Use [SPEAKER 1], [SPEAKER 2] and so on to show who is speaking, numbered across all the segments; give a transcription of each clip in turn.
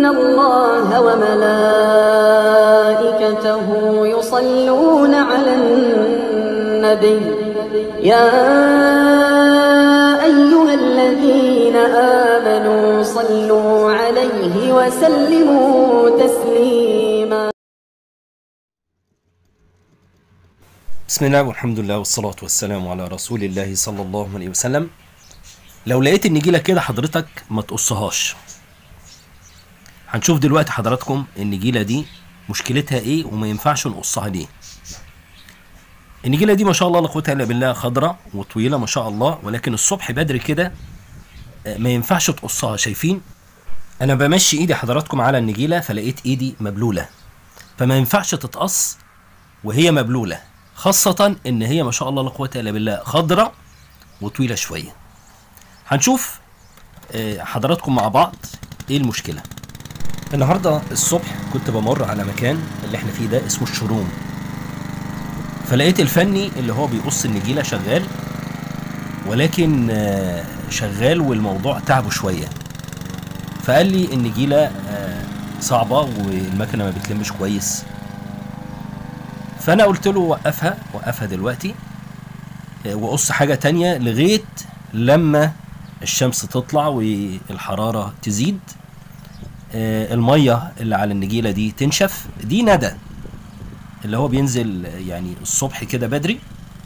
[SPEAKER 1] الله وملائكته يصلون على النبي يا أيها الذين آمنوا صلوا عليه وسلموا تسليما
[SPEAKER 2] بسم الله والحمد لله والصلاة والسلام على رسول الله صلى الله عليه وسلم لو لقيت النجيلة كده حضرتك ما تقصهاش هنشوف دلوقتي حضراتكم النجيلة دي مشكلتها ايه وما ينفعش نقصها ليه النجيلة دي ما شاء الله لا قوة الا بالله خضراء وطويلة ما شاء الله ولكن الصبح بدري كده آه، ما ينفعش تقصها شايفين انا بمشي ايدي حضراتكم على النجيلة فلقيت ايدي مبلولة فما ينفعش تتقص وهي مبلولة خاصة ان هي ما شاء الله لا قوة الا بالله خضراء وطويلة شوية هنشوف آه، حضراتكم مع بعض ايه المشكلة النهاردة الصبح كنت بمر على مكان اللي احنا فيه ده اسمه الشروم فلقيت الفني اللي هو بيقص النجيلة شغال ولكن آه، شغال والموضوع تعبه شوية فقال لي النجيلة آه، صعبة والمكنة ما بتلمش كويس فانا قلت له وقفها وقفها دلوقتي آه، وقص حاجة تانية لغاية لما الشمس تطلع والحرارة تزيد آه، المية اللي على النجيلة دي تنشف دي ندى اللي هو بينزل يعني الصبح كده بدري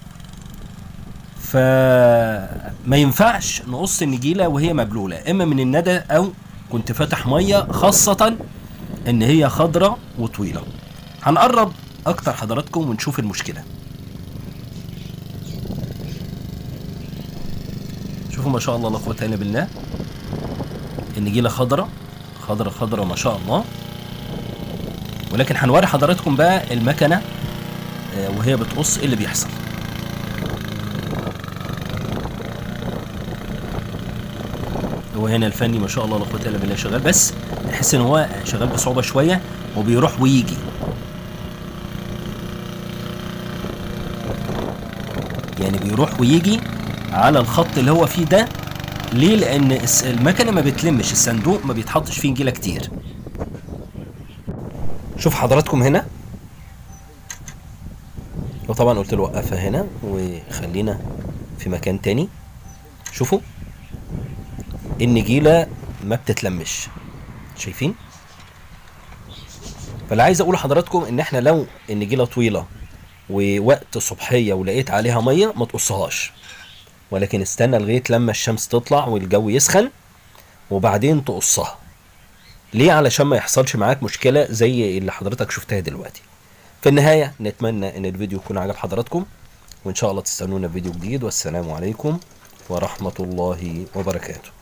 [SPEAKER 2] فما ينفعش نقص النجيلة وهي مبلولة اما من الندى او كنت فاتح مية خاصة ان هي خضرة وطويلة هنقرب اكتر حضراتكم ونشوف المشكلة شوفوا ما شاء الله لا قوة الا بالله النجيلة خضرة خضرة خضرة ما شاء الله ولكن هنوري حضراتكم بقى المكنة آه، وهي بتقص ايه اللي بيحصل هو هنا الفني ما شاء الله لا قوة الا بالله شغال بس تحس ان هو شغال بصعوبة شوية وبيروح ويجي يعني بيروح ويجي على الخط اللي هو فيه ده ليه لان الس- المكنه ما بتلمش الصندوق ما بيتحطش فيه نجيله كتير شوف حضراتكم هنا وطبعا قلت له وقفها هنا وخلينا في مكان تاني شوفوا النجيله ما بتتلمش شايفين فاللي عايز اقول لحضراتكم ان احنا لو النجيله طويله ووقت صبحيه ولقيت عليها ميه ما تقصهاش ولكن استنى لغايه لما الشمس تطلع والجو يسخن وبعدين تقصها ليه علشان ما يحصلش معاك مشكله زي اللي حضرتك شفتها دلوقتي في النهايه نتمنى ان الفيديو يكون عجب حضراتكم وان شاء الله تستنونا في فيديو جديد والسلام عليكم ورحمه الله وبركاته